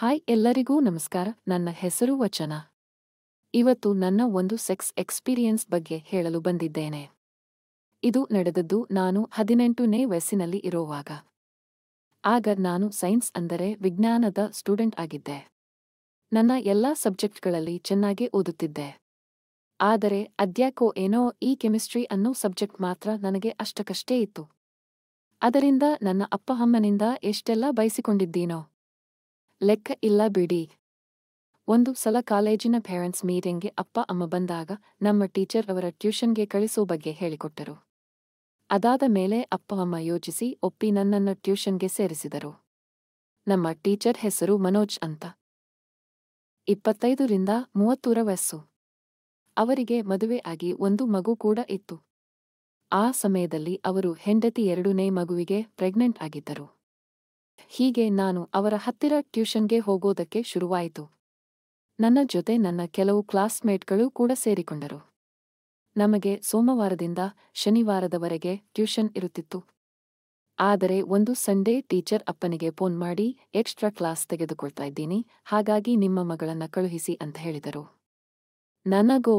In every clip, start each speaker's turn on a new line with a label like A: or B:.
A: hi ಎಲ್ಲರಿಗೂ ನಮಸ್ಕಾರ ನನ್ನ ಹೆಸರು ವಚನ ಇವತ್ತು ನನ್ನ ಒಂದು ಸೆಕ್ಸ್ ಎಕ್ಸ್ಪೀರಿಯನ್ಸ್ ಬಗ್ಗೆ ಹೇಳಲು ಬಂದಿದ್ದೇನೆ ಇದು ನಡೆದದ್ದು ನಾನು ಹದಿನೆಂಟನೇ ವಯಸ್ಸಿನಲ್ಲಿ ಇರುವಾಗ ಆಗ ನಾನು ಸೈನ್ಸ್ ಅಂದರೆ ವಿಜ್ಞಾನದ ಸ್ಟೂಡೆಂಟ್ ಆಗಿದ್ದೆ ನನ್ನ ಎಲ್ಲಾ ಸಬ್ಜೆಕ್ಟ್ಗಳಲ್ಲಿ ಚೆನ್ನಾಗೇ ಓದುತ್ತಿದ್ದೆ ಆದರೆ ಅದ್ಯಾಕೋ ಏನೋ ಈ ಕೆಮಿಸ್ಟ್ರಿ ಅನ್ನೋ ಸಬ್ಜೆಕ್ಟ್ ಮಾತ್ರ ನನಗೆ ಅಷ್ಟಕಷ್ಟೇ ಇತ್ತು ಅದರಿಂದ ನನ್ನ ಅಪ್ಪ ಅಮ್ಮನಿಂದ ಎಷ್ಟೆಲ್ಲ ಬಯಸಿಕೊಂಡಿದ್ದೀನೋ ಲೆಕ್ಕ ಇಲ್ಲ ಬಿಡಿ ಒಂದು ಸಲ ಕಾಲೇಜಿನ ಪೇರೆಂಟ್ಸ್ ಮೀಟಿಂಗ್ಗೆ ಅಪ್ಪ ಅಮ್ಮ ಬಂದಾಗ ನಮ್ಮ ಟೀಚರ್ ಅವರ ಟ್ಯೂಷನ್ಗೆ ಕಳಿಸೋ ಬಗ್ಗೆ ಹೇಳಿಕೊಟ್ಟರು ಅದಾದ ಮೇಲೆ ಅಪ್ಪ ಅಮ್ಮ ಯೋಚಿಸಿ ಒಪ್ಪಿ ನನ್ನನ್ನ ಟ್ಯೂಷನ್ಗೆ ಸೇರಿಸಿದರು ನಮ್ಮ ಟೀಚರ್ ಹೆಸರು ಮನೋಜ್ ಅಂತ ಇಪ್ಪತ್ತೈದರಿಂದ ಮೂವತ್ತೂರ ವಯಸ್ಸು ಅವರಿಗೆ ಮದುವೆ ಆಗಿ ಒಂದು ಮಗು ಕೂಡ ಇತ್ತು ಆ ಸಮಯದಲ್ಲಿ ಅವರು ಹೆಂಡತಿ ಎರಡನೇ ಮಗುವಿಗೆ ಪ್ರೆಗ್ನೆಂಟ್ ಆಗಿದ್ದರು ಹೀಗೆ ನಾನು ಅವರ ಹತ್ತಿರ ಟ್ಯೂಷನ್ಗೆ ಹೋಗೋದಕ್ಕೆ ಶುರುವಾಯಿತು ನನ್ನ ಜೊತೆ ನನ್ನ ಕೆಲವು ಕ್ಲಾಸ್ಮೇಟ್ಗಳು ಕೂಡ ಸೇರಿಕೊಂಡರು ನಮಗೆ ಸೋಮವಾರದಿಂದ ಶನಿವಾರದವರೆಗೆ ಟ್ಯೂಷನ್ ಇರುತ್ತಿತ್ತು ಆದರೆ ಒಂದು ಸಂಡೇ ಟೀಚರ್ ಅಪ್ಪನಿಗೆ ಫೋನ್ ಮಾಡಿ ಎಕ್ಸ್ಟ್ರಾ ಕ್ಲಾಸ್ ತೆಗೆದುಕೊಳ್ತಾ ಇದ್ದೀನಿ ಹಾಗಾಗಿ ನಿಮ್ಮ ಮಗಳನ್ನ ಕಳುಹಿಸಿ ಅಂತ ಹೇಳಿದರು ನನಗೋ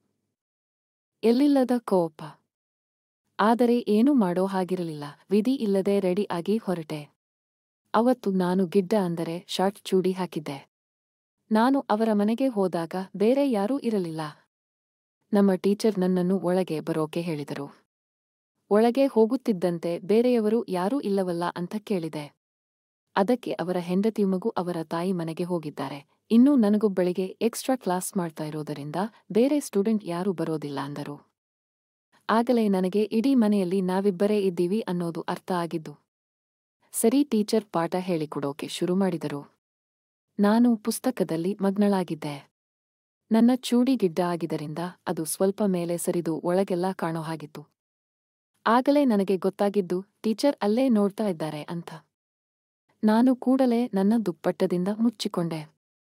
A: ಎಲ್ಲಿಲ್ಲದ ಕೋಪ ಆದರೆ ಏನೂ ಮಾಡೋ ಹಾಗಿರಲಿಲ್ಲ ವಿಧಿ ಇಲ್ಲದೆ ರೆಡಿ ಆಗಿ ಹೊರಟೆ ಅವತ್ತು ನಾನು ಗಿಡ್ಡ ಅಂದರೆ ಶಾರ್ಟ್ ಚೂಡಿ ಹಾಕಿದ್ದೆ ನಾನು ಅವರ ಮನೆಗೆ ಹೋದಾಗ ಬೇರೆ ಯಾರೂ ಇರಲಿಲ್ಲ ನಮ್ಮ ಟೀಚರ್ ನನ್ನನ್ನು ಒಳಗೆ ಬರೋಕೆ ಹೇಳಿದರು ಒಳಗೆ ಹೋಗುತ್ತಿದ್ದಂತೆ ಬೇರೆಯವರು ಯಾರೂ ಇಲ್ಲವಲ್ಲ ಅಂತ ಕೇಳಿದೆ ಅದಕ್ಕೆ ಅವರ ಹೆಂಡತಿ ಮಗು ಅವರ ತಾಯಿ ಮನೆಗೆ ಹೋಗಿದ್ದಾರೆ ಇನ್ನೂ ನನಗೊಬ್ಬಳಿಗೆ ಎಕ್ಸ್ಟ್ರಾ ಕ್ಲಾಸ್ ಮಾಡ್ತಾ ಇರೋದರಿಂದ ಬೇರೆ ಸ್ಟೂಡೆಂಟ್ ಯಾರೂ ಬರೋದಿಲ್ಲ ಅಂದರು ಆಗಲೇ ನನಗೆ ಇಡೀ ಮನೆಯಲ್ಲಿ ನಾವಿಬ್ಬರೇ ಇದ್ದೀವಿ ಅನ್ನೋದು ಅರ್ಥ ಆಗಿದ್ದು ಸರಿ ಟೀಚರ್ ಪಾಠ ಹೇಳಿಕೊಡೋಕೆ ಶುರು ಮಾಡಿದರು ನಾನು ಪುಸ್ತಕದಲ್ಲಿ ಮಗ್ನಳಾಗಿದ್ದೆ ನನ್ನ ಚೂಡಿ ಗಿಡ್ಡ ಆಗಿದ್ದರಿಂದ ಅದು ಸ್ವಲ್ಪ ಮೇಲೆ ಸರಿದು ಒಳಗೆಲ್ಲ ಕಾಣೋ ಹಾಗಿತ್ತು ಆಗಲೇ ನನಗೆ ಗೊತ್ತಾಗಿದ್ದು ಟೀಚರ್ ಅಲ್ಲೇ ನೋಡ್ತಾ ಇದ್ದಾರೆ ಅಂತ ನಾನು ಕೂಡಲೇ ನನ್ನ ದುಪ್ಪಟ್ಟದಿಂದ ಮುಚ್ಚಿಕೊಂಡೆ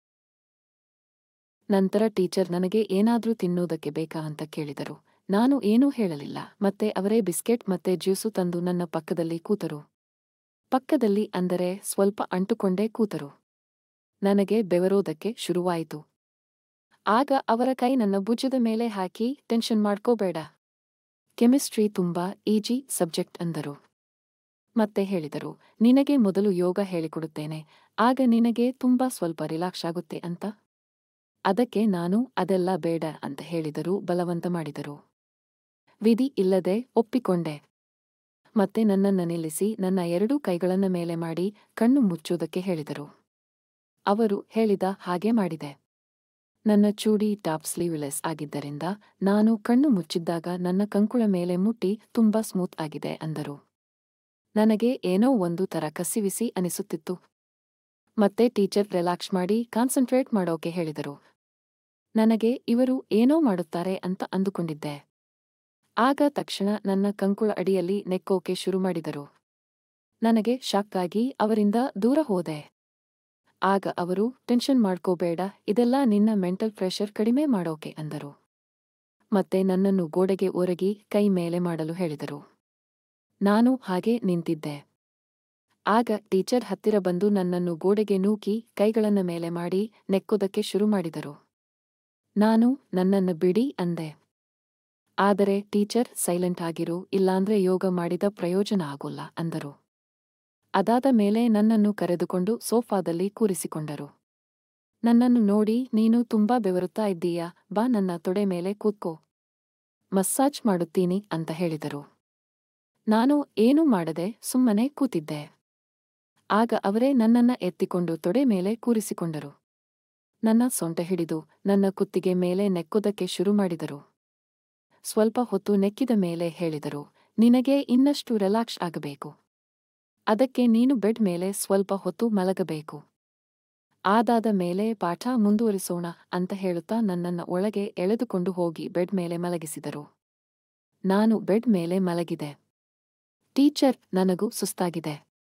A: ನಂತರ ಟೀಚರ್ ನನಗೆ ಏನಾದ್ರೂ ತಿನ್ನೋದಕ್ಕೆ ಬೇಕಾ ಅಂತ ಕೇಳಿದರು ನಾನು ಏನೂ ಹೇಳಲಿಲ್ಲ ಮತ್ತೆ ಅವರೇ ಬಿಸ್ಕೆಟ್ ಮತ್ತೆ ಜ್ಯೂಸು ತಂದು ನನ್ನ ಪಕ್ಕದಲ್ಲಿ ಕೂತರು ಪಕ್ಕದಲ್ಲಿ ಅಂದರೆ ಸ್ವಲ್ಪ ಅಂಟುಕೊಂಡೇ ಕೂತರು ನನಗೆ ಬೆವರೋದಕ್ಕೆ ಶುರುವಾಯಿತು ಆಗ ಅವರ ಕೈ ನನ್ನ ಭುಜದ ಮೇಲೆ ಹಾಕಿ ಟೆನ್ಷನ್ ಮಾಡ್ಕೋಬೇಡ ಕೆಮಿಸ್ಟ್ರಿ ತುಂಬಾ ಈಜಿ ಸಬ್ಜೆಕ್ಟ್ ಅಂದರು ಮತ್ತೆ ಹೇಳಿದರು ನಿನಗೆ ಮೊದಲು ಯೋಗ ಹೇಳಿಕೊಡುತ್ತೇನೆ ಆಗ ನಿನಗೆ ತುಂಬಾ ಸ್ವಲ್ಪ ರಿಲಾಕ್ಸ್ ಆಗುತ್ತೆ ಅಂತ ಅದಕ್ಕೆ ನಾನು ಅದೆಲ್ಲ ಬೇಡ ಅಂತ ಹೇಳಿದರು ಬಲವಂತ ಮಾಡಿದರು ವಿಧಿ ಇಲ್ಲದೆ ಒಪ್ಪಿಕೊಂಡೆ ಮತ್ತೆ ನನ್ನನ್ನ ನಿಲ್ಲಿಸಿ ನನ್ನ ಎರಡೂ ಕೈಗಳನ್ನ ಮೇಲೆ ಮಾಡಿ ಕಣ್ಣು ಮುಚ್ಚೋದಕ್ಕೆ ಹೇಳಿದರು ಅವರು ಹೇಳಿದ ಹಾಗೆ ಮಾಡಿದೆ ನನ್ನ ಚೂಡಿ ಟಾಪ್ ಸ್ಲೀವ್ಲೆಸ್ ಆಗಿದ್ದರಿಂದ ನಾನು ಕಣ್ಣು ಮುಚ್ಚಿದ್ದಾಗ ನನ್ನ ಕಂಕುಳ ಮೇಲೆ ಮುಟ್ಟಿ ತುಂಬಾ ಸ್ಮೂತ್ ಆಗಿದೆ ಅಂದರು ನನಗೆ ಏನೋ ಒಂದು ತರ ಕಸಿವಿಸಿ ಅನಿಸುತ್ತಿತ್ತು ಮತ್ತೆ ಟೀಚರ್ ರಿಲ್ಯಾಕ್ಸ್ ಮಾಡಿ ಕಾನ್ಸಂಟ್ರೇಟ್ ಮಾಡೋಕೆ ಹೇಳಿದರು ನನಗೆ ಇವರು ಏನೋ ಮಾಡುತ್ತಾರೆ ಅಂತ ಅಂದುಕೊಂಡಿದ್ದೆ ಆಗ ತಕ್ಷಣ ನನ್ನ ಕಂಕುಳ ಅಡಿಯಲ್ಲಿ ನೆಕ್ಕೋಕೆ ಶುರು ಮಾಡಿದರು ನನಗೆ ಶಾಕ್ ಆಗಿ ಅವರಿಂದ ದೂರ ಹೋದೆ ಆಗ ಅವರು ಟೆನ್ಷನ್ ಮಾಡ್ಕೋಬೇಡ ಇದೆಲ್ಲ ನಿನ್ನ ಮೆಂಟಲ್ ಪ್ರೆಷರ್ ಕಡಿಮೆ ಮಾಡೋಕೆ ಅಂದರು ಮತ್ತೆ ನನ್ನನ್ನು ಗೋಡೆಗೆ ಒರಗಿ ಕೈ ಮೇಲೆ ಮಾಡಲು ಹೇಳಿದರು ನಾನು ಹಾಗೆ ನಿಂತಿದ್ದೆ ಆಗ ಟೀಚರ್ ಹತ್ತಿರ ಬಂದು ನನ್ನನ್ನು ಗೋಡೆಗೆ ನೂಕಿ ಕೈಗಳನ್ನ ಮೇಲೆ ಮಾಡಿ ನೆಕ್ಕೋದಕ್ಕೆ ಶುರು ಮಾಡಿದರು ನಾನು ನನ್ನನ್ನು ಬಿಡಿ ಅಂದೆ ಆದರೆ ಟೀಚರ್ ಸೈಲೆಂಟ್ ಆಗಿರು ಇಲ್ಲಾಂದ್ರೆ ಯೋಗ ಮಾಡಿದ ಪ್ರಯೋಜನ ಆಗೋಲ್ಲ ಅಂದರು ಅದಾದ ಮೇಲೆ ನನ್ನನ್ನು ಕರೆದುಕೊಂಡು ಸೋಫಾದಲ್ಲಿ ಕೂರಿಸಿಕೊಂಡರು ನನ್ನನ್ನು ನೋಡಿ ನೀನು ತುಂಬಾ ಬೆವರುತ್ತಾ ಇದ್ದೀಯಾ ಬಾ ನನ್ನ ತೊಡೆ ಮೇಲೆ ಕೂತ್ಕೋ ಮಸ್ಸಾಜ್ ಮಾಡುತ್ತೀನಿ ಅಂತ ಹೇಳಿದರು ನಾನು ಏನೂ ಮಾಡದೆ ಸುಮ್ಮನೆ ಕೂತಿದ್ದೆ ಆಗ ಅವರೇ ನನ್ನನ್ನ ಎತ್ತಿಕೊಂಡು ತೊಡೆ ಮೇಲೆ ಕೂರಿಸಿಕೊಂಡರು ನನ್ನ ಸೊಂಟ ಹಿಡಿದು ನನ್ನ ಕುತ್ತಿಗೆ ಮೇಲೆ ನೆಕ್ಕೋದಕ್ಕೆ ಶುರು ಮಾಡಿದರು ಸ್ವಲ್ಪ ಹೊತ್ತು ನೆಕ್ಕಿದ ಮೇಲೆ ಹೇಳಿದರು ನಿನಗೆ ಇನ್ನಷ್ಟು ರಿಲ್ಯಾಕ್ಸ್ ಆಗಬೇಕು ಅದಕ್ಕೆ ನೀನು ಬೆಡ್ ಮೇಲೆ ಸ್ವಲ್ಪ ಹೊತ್ತು ಮಲಗಬೇಕು ಆದಾದ ಮೇಲೆ ಪಾಠ ಮುಂದುವರಿಸೋಣ ಅಂತ ಹೇಳುತ್ತಾ ನನ್ನನ್ನ ಒಳಗೆ ಎಳೆದುಕೊಂಡು ಹೋಗಿ ಬೆಡ್ ಮೇಲೆ ಮಲಗಿಸಿದರು ನಾನು ಬೆಡ್ ಮೇಲೆ ಮಲಗಿದೆ ಟೀಚರ್ ನನಗೂ ಸುಸ್ತಾಗಿದೆ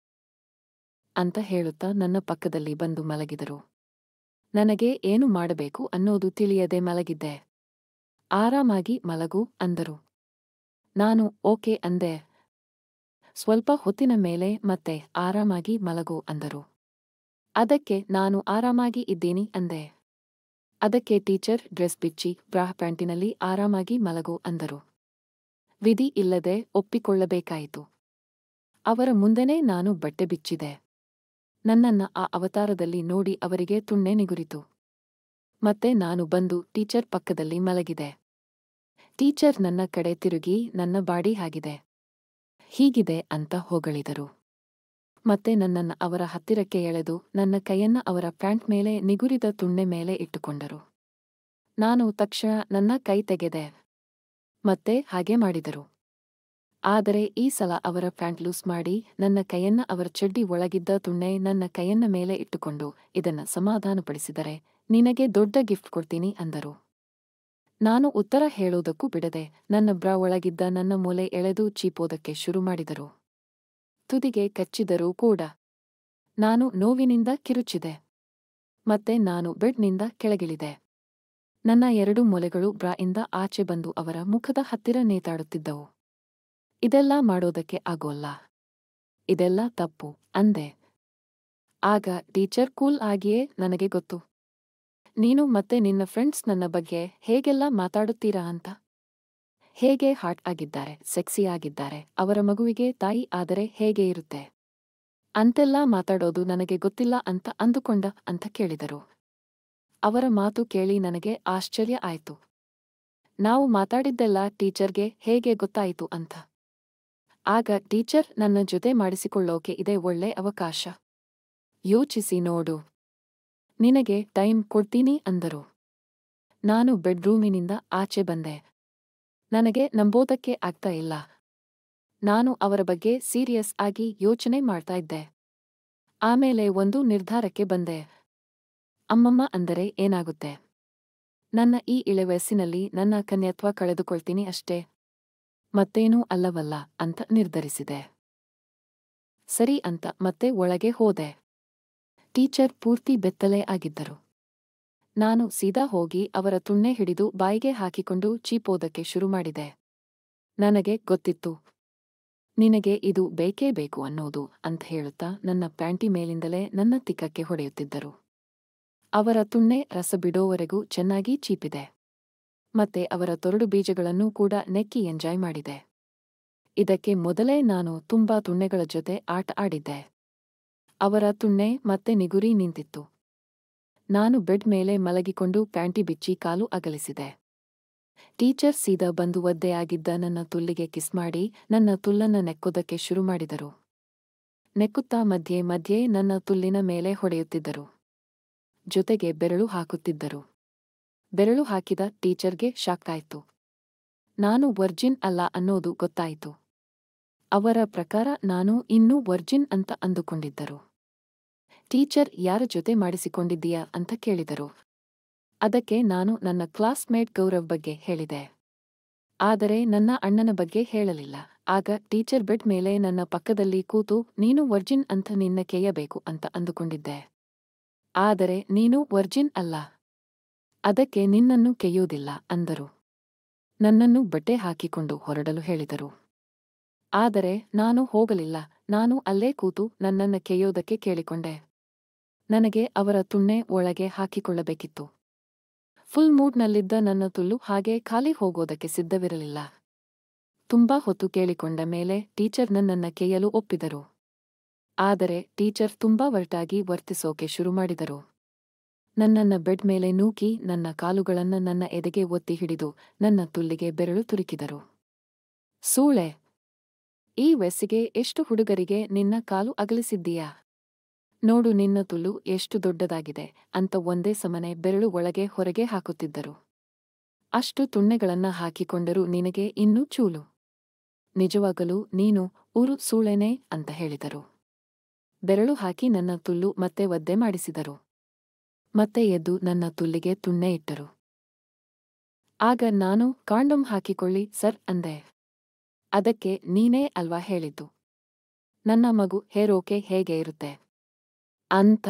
A: ಅಂತ ಹೇಳುತ್ತಾ ನನ್ನ ಪಕ್ಕದಲ್ಲಿ ಬಂದು ಮಲಗಿದರು ನನಗೆ ಏನು ಮಾಡಬೇಕು ಅನ್ನೋದು ತಿಳಿಯದೆ ಮಲಗಿದ್ದೆ ಆರಾಮಾಗಿ ಮಲಗು ಅಂದರು ನಾನು ಓಕೆ ಅಂದೆ ಸ್ವಲ್ಪ ಹೊತ್ತಿನ ಮೇಲೆ ಮತ್ತೆ ಆರಾಮಾಗಿ ಮಲಗು ಅಂದರು ಅದಕ್ಕೆ ನಾನು ಆರಾಮಾಗಿ ಇದ್ದೀನಿ ಅಂದೆ ಅದಕ್ಕೆ ಟೀಚರ್ ಡ್ರೆಸ್ ಬಿಚ್ಚಿ ಬ್ರಾ ಪ್ಯಾಂಟಿನಲ್ಲಿ ಆರಾಮಾಗಿ ಮಲಗು ಅಂದರು ವಿಧಿ ಇಲ್ಲದೆ ಒಪ್ಪಿಕೊಳ್ಳಬೇಕಾಯಿತು ಅವರ ಮುಂದೆನೇ ನಾನು ಬಟ್ಟೆ ಬಿಚ್ಚಿದೆ ನನ್ನನ್ನ ಆ ಅವತಾರದಲ್ಲಿ ನೋಡಿ ಅವರಿಗೆ ತುಣ್ಣೆ ನಿಗುರಿತು ಮತ್ತೆ ನಾನು ಬಂದು ಟೀಚರ್ ಪಕ್ಕದಲ್ಲಿ ಮಲಗಿದೆ ಟೀಚರ್ ನನ್ನ ಕಡೆ ತಿರುಗಿ ನನ್ನ ಬಾಡಿ ಆಗಿದೆ ಹೀಗಿದೆ ಅಂತ ಹೊಗಳಿದರು ಮತ್ತೆ ನನ್ನನ್ನ ಅವರ ಹತ್ತಿರಕ್ಕೆ ಎಳೆದು ನನ್ನ ಕೈಯನ್ನ ಅವರ ಪ್ಯಾಂಟ್ ಮೇಲೆ ನಿಗುರಿದ ತುಣ್ಣೆ ಮೇಲೆ ಇಟ್ಟುಕೊಂಡರು ನಾನು ತಕ್ಷಣ ನನ್ನ ಕೈ ತೆಗೆದೆ ಮತ್ತೆ ಹಾಗೆ ಮಾಡಿದರು ಆದರೆ ಈ ಸಲ ಅವರ ಪ್ಯಾಂಟ್ ಲೂಸ್ ಮಾಡಿ ನನ್ನ ಕೈಯನ್ನ ಅವರ ಚಡ್ಡಿ ಒಳಗಿದ್ದ ತುಣ್ಣೆ ನನ್ನ ಕೈಯನ್ನ ಮೇಲೆ ಇಟ್ಟುಕೊಂಡು ಇದನ್ನ ಸಮಾಧಾನಪಡಿಸಿದರೆ ನಿನಗೆ ದೊಡ್ಡ ಗಿಫ್ಟ್ ಕೊಡ್ತೀನಿ ಅಂದರು ನಾನು ಉತ್ತರ ಹೇಳೋದಕ್ಕೂ ಬಿಡದೆ ನನ್ನ ಬ್ರಾ ಒಳಗಿದ್ದ ನನ್ನ ಮೂಲೆ ಎಳೆದು ಚೀಪೋದಕ್ಕೆ ಶುರು ಮಾಡಿದರು ತುದಿಗೆ ಕಚ್ಚಿದರೂ ಕೂಡ ನಾನು ನೋವಿನಿಂದ ಕಿರುಚಿದೆ ಮತ್ತೆ ನಾನು ಬೆಡ್ನಿಂದ ಕೆಳಗಿಳಿದೆ ನನ್ನ ಎರಡು ಮೊಲೆಗಳು ಬ್ರಾ ಇಂದ ಆಚೆ ಬಂದು ಅವರ ಮುಖದ ಹತ್ತಿರ ನೇತಾಡುತ್ತಿದ್ದವು ಇದೆಲ್ಲ ಮಾಡೋದಕ್ಕೆ ಆಗೋಲ್ಲ ಇದೆಲ್ಲ ತಪ್ಪು ಅಂದೆ ಆಗ ಟೀಚರ್ ಕೂಲ್ ಆಗಿಯೇ ನನಗೆ ಗೊತ್ತು ನೀನು ಮತ್ತೆ ನಿನ್ನ ಫ್ರೆಂಡ್ಸ್ ನನ್ನ ಬಗ್ಗೆ ಹೇಗೆಲ್ಲ ಮಾತಾಡುತ್ತೀರಾ ಅಂತ ಹೇಗೆ ಹಾಟ್ ಆಗಿದ್ದಾರೆ ಸೆಕ್ಸಿ ಆಗಿದ್ದಾರೆ ಅವರ ಮಗುವಿಗೆ ತಾಯಿ ಆದರೆ ಹೇಗೆ ಇರುತ್ತೆ ಅಂತೆಲ್ಲ ಮಾತಾಡೋದು ನನಗೆ ಗೊತ್ತಿಲ್ಲ ಅಂತ ಅಂದುಕೊಂಡ ಅಂತ ಕೇಳಿದರು ಅವರ ಮಾತು ಕೇಳಿ ನನಗೆ ಆಶ್ಚರ್ಯ ಆಯ್ತು ನಾವು ಮಾತಾಡಿದ್ದೆಲ್ಲ ಟೀಚರ್ಗೆ ಹೇಗೆ ಗೊತ್ತಾಯಿತು ಅಂತ ಆಗ ಟೀಚರ್ ನನ್ನ ಜೊತೆ ಮಾಡಿಸಿಕೊಳ್ಳೋಕೆ ಇದೆ ಒಳ್ಳೆ ಅವಕಾಶ ಯೋಚಿಸಿ ನೋಡು ನಿನಗೆ ಟೈಮ್ ಕೊಡ್ತೀನಿ ಅಂದರು ನಾನು ಬೆಡ್ರೂಮಿನಿಂದ ಆಚೆ ಬಂದೆ ನನಗೆ ನಂಬೋದಕ್ಕೆ ಆಗ್ತಾ ಇಲ್ಲ ನಾನು ಅವರ ಬಗ್ಗೆ ಸೀರಿಯಸ್ ಆಗಿ ಯೋಚನೆ ಮಾಡ್ತಾ ಇದ್ದೆ ಆಮೇಲೆ ಒಂದು ನಿರ್ಧಾರಕ್ಕೆ ಬಂದೆ ಅಮ್ಮಮ್ಮ ಅಂದರೆ ಏನಾಗುತ್ತೆ ನನ್ನ ಈ ಇಳೆ ವಯಸ್ಸಿನಲ್ಲಿ ನನ್ನ ಕನ್ಯತ್ವ ಕಳೆದುಕೊಳ್ತೀನಿ ಅಷ್ಟೇ ಮತ್ತೇನೂ ಅಲ್ಲವಲ್ಲ ಅಂತ ನಿರ್ಧರಿಸಿದೆ ಸರಿ ಅಂತ ಮತ್ತೆ ಒಳಗೆ ಹೋದೆ ಟೀಚರ್ ಪೂರ್ತಿ ಬೆತ್ತಲೆ ಆಗಿದ್ದರು ನಾನು ಸೀದಾ ಹೋಗಿ ಅವರ ತುಣ್ಣೆ ಹಿಡಿದು ಬಾಯಿಗೆ ಹಾಕಿಕೊಂಡು ಚೀಪೋದಕ್ಕೆ ಶುರು ಮಾಡಿದೆ ನನಗೆ ಗೊತ್ತಿತ್ತು ನಿನಗೆ ಇದು ಬೇಕೇ ಬೇಕು ಅನ್ನೋದು ಅಂತ ಹೇಳುತ್ತಾ ನನ್ನ ಪ್ಯಾಂಟಿ ಮೇಲಿಂದಲೇ ನನ್ನ ತಿಕ್ಕಕ್ಕೆ ಹೊಡೆಯುತ್ತಿದ್ದರು ಅವರ ತುಣ್ಣೆ ರಸ ಬಿಡೋವರೆಗೂ ಚೆನ್ನಾಗಿ ಚೀಪಿದೆ ಮತ್ತೆ ಅವರ ತೊರಡು ಬೀಜಗಳನ್ನೂ ಕೂಡ ನೆಕ್ಕಿ ಎಂಜಾಯ್ ಮಾಡಿದೆ ಇದಕ್ಕೆ ಮೊದಲೇ ನಾನು ತುಂಬಾ ತುಣ್ಣೆಗಳ ಜೊತೆ ಆಟ ಆಡಿದ್ದೆ ಅವರ ತುಣ್ಣೆ ಮತ್ತೆ ನಿಗುರಿ ನಿಂತಿತ್ತು ನಾನು ಬೆಡ್ ಮೇಲೆ ಮಲಗಿಕೊಂಡು ಪ್ಯಾಂಟಿ ಬಿಚ್ಚಿ ಕಾಲು ಅಗಲಿಸಿದೆ ಟೀಚರ್ ಸೀದಾ ಬಂದು ಒದ್ದೆಯಾಗಿದ್ದ ನನ್ನ ತುಲ್ಲಿಗೆ ಕಿಸ್ ಮಾಡಿ ನನ್ನ ತುಲ್ಲನ್ನ ನೆಕ್ಕೋದಕ್ಕೆ ಶುರು ಮಾಡಿದರು ನೆಕ್ಕುತ್ತಾ ಮಧ್ಯೆ ಮಧ್ಯೆ ನನ್ನ ತುಲ್ಲಿನ ಮೇಲೆ ಹೊಡೆಯುತ್ತಿದ್ದರು ಜೊತೆಗೆ ಬೆರಳು ಹಾಕುತ್ತಿದ್ದರು ಬೆರಳು ಹಾಕಿದ ಟೀಚರ್ಗೆ ಶಾಕ್ ಆಯ್ತು ನಾನು ವರ್ಜಿನ್ ಅಲ್ಲ ಅನ್ನೋದು ಗೊತ್ತಾಯಿತು ಅವರ ಪ್ರಕಾರ ನಾನು ಇನ್ನೂ ವರ್ಜಿನ್ ಅಂತ ಅಂದುಕೊಂಡಿದ್ದರು ಟೀಚರ್ ಯಾರ ಜೊತೆ ಮಾಡಿಸಿಕೊಂಡಿದ್ದೀಯಾ ಅಂತ ಕೇಳಿದರು ಅದಕ್ಕೆ ನಾನು ನನ್ನ ಕ್ಲಾಸ್ಮೇಟ್ ಗೌರವ್ ಬಗ್ಗೆ ಹೇಳಿದೆ ಆದರೆ ನನ್ನ ಅಣ್ಣನ ಬಗ್ಗೆ ಹೇಳಲಿಲ್ಲ ಆಗ ಟೀಚರ್ ಬೆಡ್ ಮೇಲೆ ನನ್ನ ಪಕ್ಕದಲ್ಲಿ ಕೂತು ನೀನು ವರ್ಜಿನ್ ಅಂತ ನಿನ್ನ ಕೆಯ್ಯಬೇಕು ಅಂತ ಅಂದುಕೊಂಡಿದ್ದೆ ಆದರೆ ನೀನು ವರ್ಜಿನ್ ಅಲ್ಲ ಅದಕ್ಕೆ ನಿನ್ನನ್ನು ಕೆಯ್ಯುವುದಿಲ್ಲ ಅಂದರು ನನ್ನನ್ನು ಬಟ್ಟೆ ಹಾಕಿಕೊಂಡು ಹೊರಡಲು ಹೇಳಿದರು ಆದರೆ ನಾನು ಹೋಗಲಿಲ್ಲ ನಾನು ಅಲ್ಲೇ ಕೂತು ನನ್ನನ್ನ ಕೆಯ್ಯೋದಕ್ಕೆ ಕೇಳಿಕೊಂಡೆ ನನಗೆ ಅವರ ತುಣ್ಣೆ ಒಳಗೆ ಹಾಕಿಕೊಳ್ಳಬೇಕಿತ್ತು ಫುಲ್ ಮೂಡ್ನಲ್ಲಿದ್ದ ನನ್ನ ತುಲ್ಲು ಹಾಗೆ ಖಾಲಿ ಹೋಗೋದಕ್ಕೆ ಸಿದ್ಧವಿರಲಿಲ್ಲ ತುಂಬಾ ಹೊತ್ತು ಕೇಳಿಕೊಂಡ ಮೇಲೆ ಟೀಚರ್ ನನ್ನನ್ನ ಕೆಯ್ಯಲು ಒಪ್ಪಿದರು ಆದರೆ ಟೀಚರ್ ತುಂಬಾ ಒರಟಾಗಿ ವರ್ತಿಸೋಕೆ ಶುರು ಮಾಡಿದರು ನನ್ನನ್ನ ಬೆಡ್ ಮೇಲೆ ನೂಕಿ ನನ್ನ ಕಾಲುಗಳನ್ನ ನನ್ನ ಎದೆಗೆ ಒತ್ತಿ ಹಿಡಿದು ನನ್ನ ತುಲ್ಲಿಗೆ ಬೆರಳು ತುರುಕಿದರು ಸೂಳೆ ಈ ವಯಸ್ಸಿಗೆ ಎಷ್ಟು ಹುಡುಗರಿಗೆ ನಿನ್ನ ಕಾಲು ಅಗಲಿಸಿದ್ದೀಯಾ ನೋಡು ನಿನ್ನ ತುಲ್ಲು ಎಷ್ಟು ದೊಡ್ಡದಾಗಿದೆ ಅಂತ ಒಂದೇ ಸಮನೆ ಬೆರಳು ಒಳಗೆ ಹೊರಗೆ ಹಾಕುತ್ತಿದ್ದರು ಅಷ್ಟು ತುಣ್ಣೆಗಳನ್ನ ಹಾಕಿಕೊಂಡರೂ ನಿನಗೆ ಇನ್ನೂ ಚೂಲು ನಿಜವಾಗಲೂ ನೀನು ಊರು ಸೂಳೆನೇ ಅಂತ ಹೇಳಿದರು ಬೆರಳು ಹಾಕಿ ನನ್ನ ತುಲ್ಲು ಮತ್ತೆ ಒದ್ದೆ ಮಾಡಿಸಿದರು ಮತ್ತೆ ಎದ್ದು ನನ್ನ ತುಲ್ಲಿಗೆ ತುಣ್ಣೆ ಇಟ್ಟರು ಆಗ ನಾನು ಕಾಂಡೋಮ್ ಹಾಕಿಕೊಳ್ಳಿ ಸರ್ ಅಂದೆ ಅದಕ್ಕೆ ನೀನೇ ಅಲ್ವಾ ಹೇಳಿದ್ದು ನನ್ನ ಮಗು ಹೇರೋಕೆ ಹೇಗೆ ಇರುತ್ತೆ ಅಂತ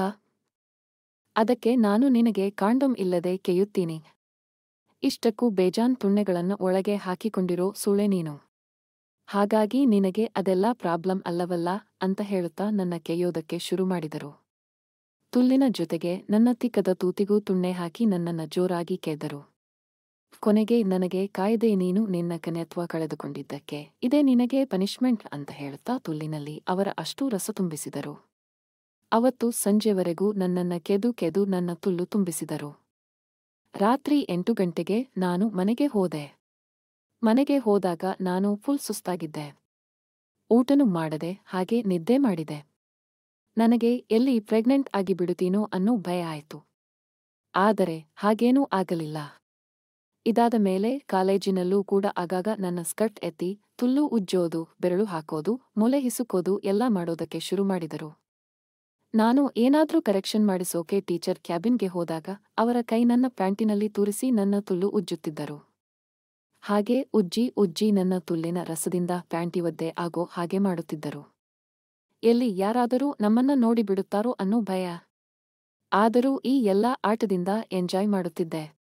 A: ಅದಕ್ಕೆ ನಾನು ನಿನಗೆ ಕಾಂಡೋಮ್ ಇಲ್ಲದೆ ಕೆಯ್ಯುತ್ತೀನಿ ಇಷ್ಟಕ್ಕೂ ಬೇಜಾನ್ ತುಣ್ಣೆಗಳನ್ನು ಒಳಗೆ ಹಾಕಿಕೊಂಡಿರೋ ಸುಳೆ ನೀನು ಹಾಗಾಗಿ ನಿನಗೆ ಅದೆಲ್ಲ ಪ್ರಾಬ್ಲಮ್ ಅಲ್ಲವಲ್ಲ ಅಂತ ಹೇಳುತ್ತಾ ನನ್ನ ಕೆಯ್ಯೋದಕ್ಕೆ ಶುರು ಮಾಡಿದರು ತುಲ್ಲಿನ ಜೊತೆಗೆ ನನ್ನ ತಿಕ್ಕದ ತೂತಿಗೂ ತುಣ್ಣೆ ಹಾಕಿ ನನ್ನನ್ನ ಜೋರಾಗಿ ಕೆದ್ದರು ಕೊನೆಗೆ ನನಗೆ ಕಾಯ್ದೆ ನೀನು ನಿನ್ನ ಕನೆತ್ವ ಕಳೆದುಕೊಂಡಿದ್ದಕ್ಕೆ ಇದೇ ನಿನಗೆ ಪನಿಷ್ಮೆಂಟ್ ಅಂತ ಹೇಳುತ್ತಾ ತುಲ್ಲಿನಲ್ಲಿ ಅವರ ಅಷ್ಟೂ ರಸ ತುಂಬಿಸಿದರು ಅವತ್ತು ಸಂಜೆವರೆಗೂ ನನ್ನನ್ನ ಕೆದು ಕೆದು ನನ್ನ ತುಲ್ಲು ತುಂಬಿಸಿದರು ರಾತ್ರಿ ಎಂಟು ಗಂಟೆಗೆ ನಾನು ಮನೆಗೆ ಹೋದೆ ಮನೆಗೆ ಹೋದಾಗ ನಾನು ಫುಲ್ ಸುಸ್ತಾಗಿದ್ದೆ ಊಟನೂ ಮಾಡದೆ ಹಾಗೆ ನಿದ್ದೆ ಮಾಡಿದೆ ನನಗೆ ಎಲ್ಲಿ ಪ್ರೆಗ್ನೆಂಟ್ ಆಗಿ ಬಿಡುತ್ತೀನೋ ಅನ್ನೋ ಭಯ ಆಯಿತು ಆದರೆ ಹಾಗೇನೂ ಆಗಲಿಲ್ಲ ಇದಾದ ಮೇಲೆ ಕಾಲೇಜಿನಲ್ಲೂ ಕೂಡ ಆಗಾಗ ನನ್ನ ಸ್ಕರ್ಟ್ ಎತ್ತಿ ತುಲ್ಲು ಉಜ್ಜೋದು ಬೆರಳು ಹಾಕೋದು ಮೊಲೆ ಹಿಸುಕೋದು ಎಲ್ಲ ಮಾಡೋದಕ್ಕೆ ಶುರು ಮಾಡಿದರು ನಾನು ಏನಾದ್ರೂ ಕರೆಕ್ಷನ್ ಮಾಡಿಸೋಕೆ ಟೀಚರ್ ಕ್ಯಾಬಿನ್ಗೆ ಹೋದಾಗ ಅವರ ಕೈ ನನ್ನ ಪ್ಯಾಂಟಿನಲ್ಲಿ ತೂರಿಸಿ ನನ್ನ ತುಲ್ಲು ಉಜ್ಜುತ್ತಿದ್ದರು ಹಾಗೆ ಉಜ್ಜಿ ಉಜ್ಜಿ ನನ್ನ ತುಲ್ಲಿನ ರಸದಿಂದ ಪ್ಯಾಂಟಿ ಒದ್ದೆ ಆಗೋ ಹಾಗೆ ಮಾಡುತ್ತಿದ್ದರು ಎಲ್ಲಿ ಯಾರಾದರೂ ನಮ್ಮನ್ನ ನೋಡಿ ಬಿಡುತ್ತಾರೋ ಅನ್ನೋ ಭಯ ಆದರೂ ಈ ಎಲ್ಲ ಆಟದಿಂದ ಎಂಜಾಯ್ ಮಾಡುತ್ತಿದ್ದೆ